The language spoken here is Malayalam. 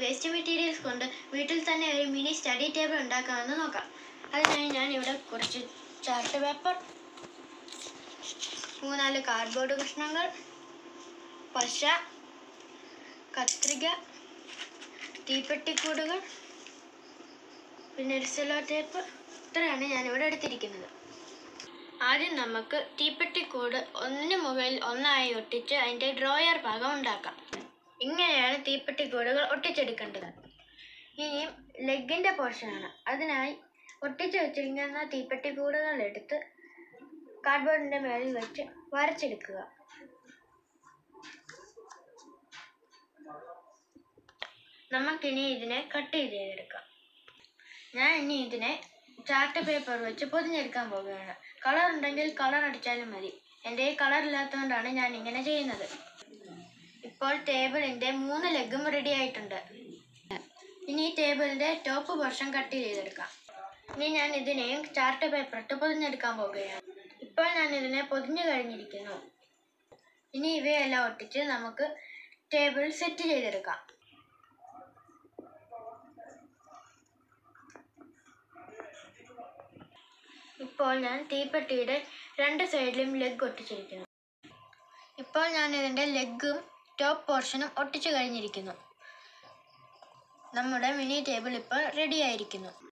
വേസ്റ്റ് മെറ്റീരിയൽസ് കൊണ്ട് വീട്ടിൽ തന്നെ ഒരു മിനി സ്റ്റഡി ടേബിൾ ഉണ്ടാക്കാമെന്ന് നോക്കാം അതിനായി ഞാൻ ഇവിടെ കുറച്ച് ചാർട്ട് പേപ്പർ മൂന്നാല് കാർഡ്ബോർഡ് കഷ്ണങ്ങൾ പശ കത്രിക തീപ്പെട്ടിക്കൂടുകൾ പിന്നെ ഒരു സെലോ ടേപ്പ് ഇത്രയാണ് ഞാനിവിടെ എടുത്തിരിക്കുന്നത് ആദ്യം നമുക്ക് തീപ്പെട്ടിക്കൂട് ഒന്നിന് മുകളിൽ ഒന്നായി ഒട്ടിച്ച് അതിൻ്റെ ഡ്രോയർ ഭാഗം ഉണ്ടാക്കാം ഇങ്ങനെയാണ് തീപ്പെട്ടിക്കൂടുകൾ ഒട്ടിച്ചെടുക്കേണ്ടത് ഇനിയും ലെഗിൻ്റെ പോർഷനാണ് അതിനായി ഒട്ടിച്ച് വെച്ചിരിക്കുന്ന തീപ്പെട്ടിക്കൂടുകൾ എടുത്ത് കാർഡ്ബോർഡിൻ്റെ മേളിൽ വെച്ച് വരച്ചെടുക്കുക നമുക്കിനി ഇതിനെ കട്ട് ചെയ്തെടുക്കാം ഞാൻ ഇനി ഇതിനെ ചാർട്ട് പേപ്പർ വെച്ച് പൊതിഞ്ഞെടുക്കാൻ പോവുകയാണ് കളർ ഉണ്ടെങ്കിൽ കളർ അടിച്ചാലും മതി എൻ്റെ കളർ ഇല്ലാത്തതുകൊണ്ടാണ് ഞാൻ ഇങ്ങനെ ചെയ്യുന്നത് ഇപ്പോൾ ടേബിളിൻ്റെ മൂന്ന് ലെഗും റെഡി ആയിട്ടുണ്ട് ഇനി ഈ ടേബിളിൻ്റെ ടോപ്പ് പോർഷൻ കട്ട് ചെയ്തെടുക്കാം ഇനി ഞാൻ ഇതിനെയും ചാർട്ട് പേപ്പർ ഇട്ട് പൊതിഞ്ഞെടുക്കാൻ പോവുകയാണ് ഇപ്പോൾ ഞാൻ ഇതിനെ പൊതിഞ്ഞു കഴിഞ്ഞിരിക്കുന്നു ഇനി ഇവയെല്ലാം ഒട്ടിച്ച് നമുക്ക് ടേബിൾ സെറ്റ് ചെയ്തെടുക്കാം ഇപ്പോൾ ഞാൻ തീപ്പെട്ടിയുടെ രണ്ട് സൈഡിലും ലെഗ് ഒട്ടിച്ചിരിക്കുന്നു ഇപ്പോൾ ഞാൻ ഇതിൻ്റെ ലെഗും ടോപ്പ് പോർഷനും ഒട്ടിച്ചു കഴിഞ്ഞിരിക്കുന്നു നമ്മുടെ മിനി ടേബിൾ ഇപ്പോൾ റെഡി ആയിരിക്കുന്നു